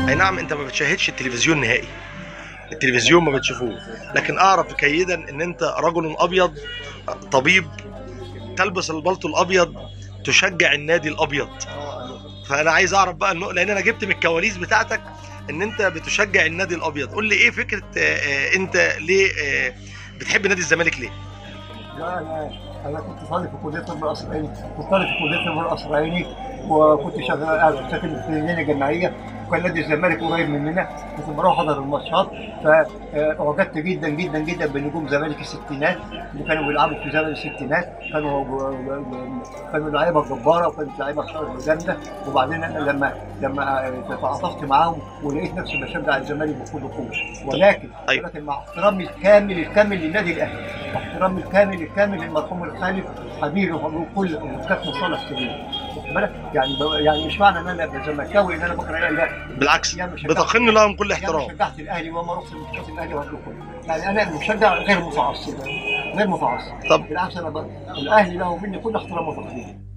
اي نعم انت ما بتشاهدش التلفزيون نهائي التلفزيون ما بتشوفوه لكن اعرف جيدا ان انت رجل ابيض طبيب تلبس البلطو الابيض تشجع النادي الابيض فانا عايز اعرف بقى النقطه لان انا جبت من الكواليس بتاعتك ان انت بتشجع النادي الابيض قول لي ايه فكره آه، آه، انت ليه آه، بتحب نادي الزمالك ليه لا انا انا كنت طالب في كليه الطب الاسرائيلي كنت طالب في كليه الطب الاسرائيلي وكنت شغال قاعد ساكن في المدينه الجامعيه وكان نادي الزمالك قريب مننا كنت بروح احضر الماتشات فاعجبت جدا جدا جدا بنجوم زمالك الستينات اللي كانوا بيلعبوا في زمن الستينات كانوا كانوا لعيبه جباره وكانت لعيبه جامده وبعدين انا لما لما تعاطفت معاهم ولقيت نفسي بشجع الزمالك بكل قوه ولكن أيوة. ولكن مع احترامي الكامل الكامل للنادي الاهلي واحترامي الكامل الكامل للمرحوم الخالد حبيبي وكل كابتن صالح سليم واخد بالك يعني ب- يعني مش معنى ان انا زملكاوي ان انا بكره الاهلي لا بالعكس يعني بشجع- بتقن لهم كل يعني احترام شجعت الاهلي وما رحت لماتشات الاهلي وهدول يعني انا مشجع غير متعصب غير متعصب طب بالعكس انا ب... الاهلي له مني كل احترام وتقدير